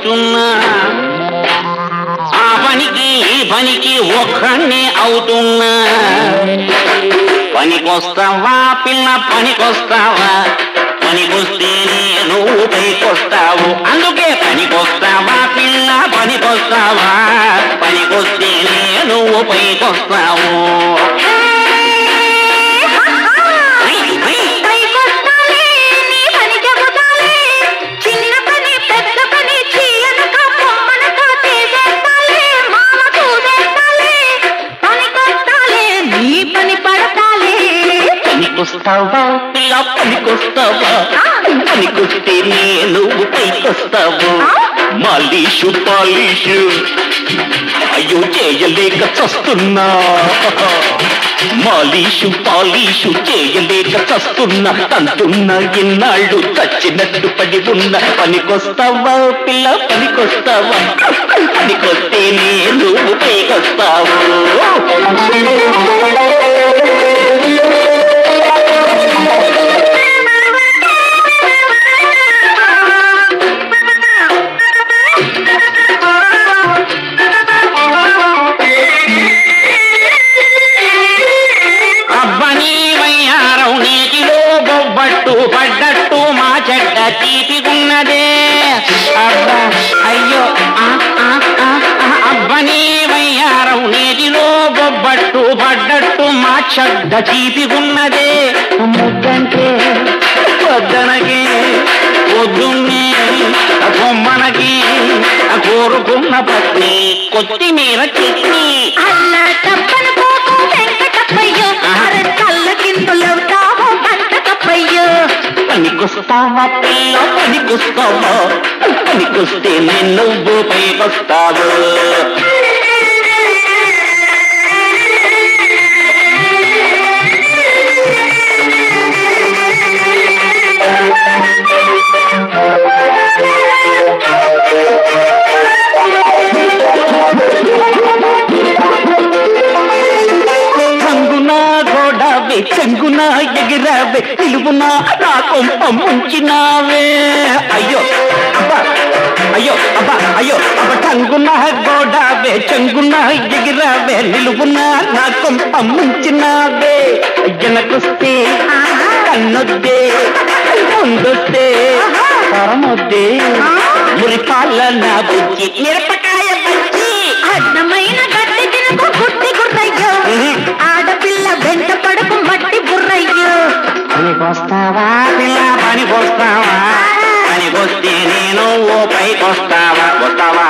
చేస్తున్నా ఆ పనికి ఈ పనికి ఒక్కడినే అవుతున్నా పనికొస్తావా పిల్ల పనికొస్తావా పనికొస్తేనే నువ్వు పైకొస్తావు అందుకే పనికొస్తావా పిల్ల పనికొస్తావా పనికొస్తేనే నువ్వు పైకొస్తావు హై, హై. పైకొస్తాలే, నీ పని చెబుతాలే. చిన్న పని, పెద్ద పని, చీయనక, పొమ్మనక చేసేస్తాలే, మామ చూసేస్తాలే. పనికొస్తాలే, నీ పని పడతాలే. పనికొస్తావా పిల్ల పనికొస్తావా పనికొస్తే నువ్వు పైకొస్తావు మాలీషు పాలీషు అయ్యో చేయలేక చస్తున్నా మాలీషు పాలీషు చేయలేక చస్తున్నా తంతున్నా ఇన్నాళ్ళు చచ్చినట్టు పడి ఉన్న పనికొస్తావా పిల్ల పనికొస్తావా పనికొస్తే నువ్వు పైకొస్తావు అబ్బని వయ్యారం నీటిలో బొబ్బట్టు పడ్డట్టు మా చెడ్డ తీపిగున్నదే అబ్బా అయ్యో ఆ, ఆ, ఆ, ఆ, అబ్బని వయ్యారం నీటిలో బొబ్బట్టు పడ్డట్టు మా చెడ్డ తీపిగున్నదే ముద్దంటే పొద్దనకి పొద్దున్నే బొమ్మనకి కోరుకున్న పత్ని కొత్తిమీర చట్నీ అల్ల తప్పని పోకు వెంకటప్పయ్యో. అరె కళ్ళ కిందులవుతావు బంకటప్పయ్యో. పనికొస్తావా పిల్ల పనికొస్తావా పనికొస్తే నువ్వు పైకొస్తావు రంగునా గోడావే చెంగునా ఎగిరావే నిలువునా నా కొంప ముంచినావే అయ్యో అబ్బా అయ్యో అబ్బా అయ్యో అబ్బ టంగునా గోడావే చెంగునా ఎగిరావే నిలువునా నా కొంప ముంచినావే ఎనకొస్తే కన్నొద్దే ముందొస్తే పరమొద్దే మురిపాల నా బుజ్జి మిరపకాయ బుజ్జి అడ్డమైన గడ్డి తినకు గుడ్డి గుర్రయ్యో ఆడపిల్ల వెంట పడకు మట్టి బుర్రయ్యో పనికొస్తావా పిల్ల పనికొస్తావా పనికొస్తే నేను ఓ పైకొస్తావా వస్తావా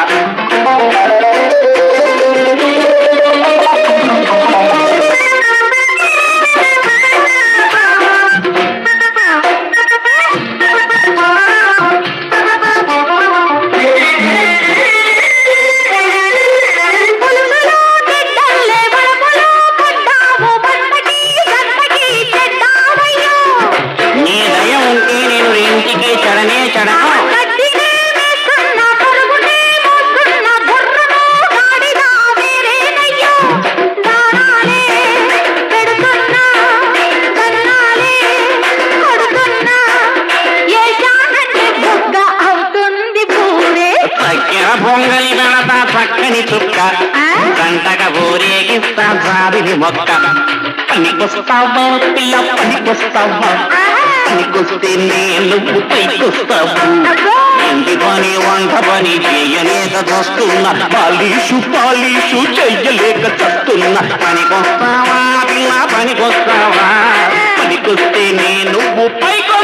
పులుసులో గిడ్డల్లే వడపులో పడ్డావు బండకి గంటకి చెడ్డావయ్యో నీ దయ ఉంటే నేను ఇంటికి చెడనే చెడను గడ్డినే వేస్తున్న పరుగునే మోస్తున్న గుర్రము గాడిద వేరేనయ్యో దానాలే పెడుతున్నా కన్నాలే కొడుతున్నా ఏశానంటే బుగ్గ అవుతుంది పూరే చక్కెర పొంగలి వెళతా చక్కని చుక్క గంటక ఊరేగిస్తా సారిని మొక్క పనికొస్తావా పిల్ల పనికొస్తావా పనికొస్తే నేను పైకొస్తావు ఇంటి పని వంట పని చేయలేక చస్తున్నా పాలీషు పాలీషు చెయ్యలేక చస్తున్నా పనికొస్తావా పిల్ల పనికొస్తావా పనికొస్తే నేను పైకొస్తావా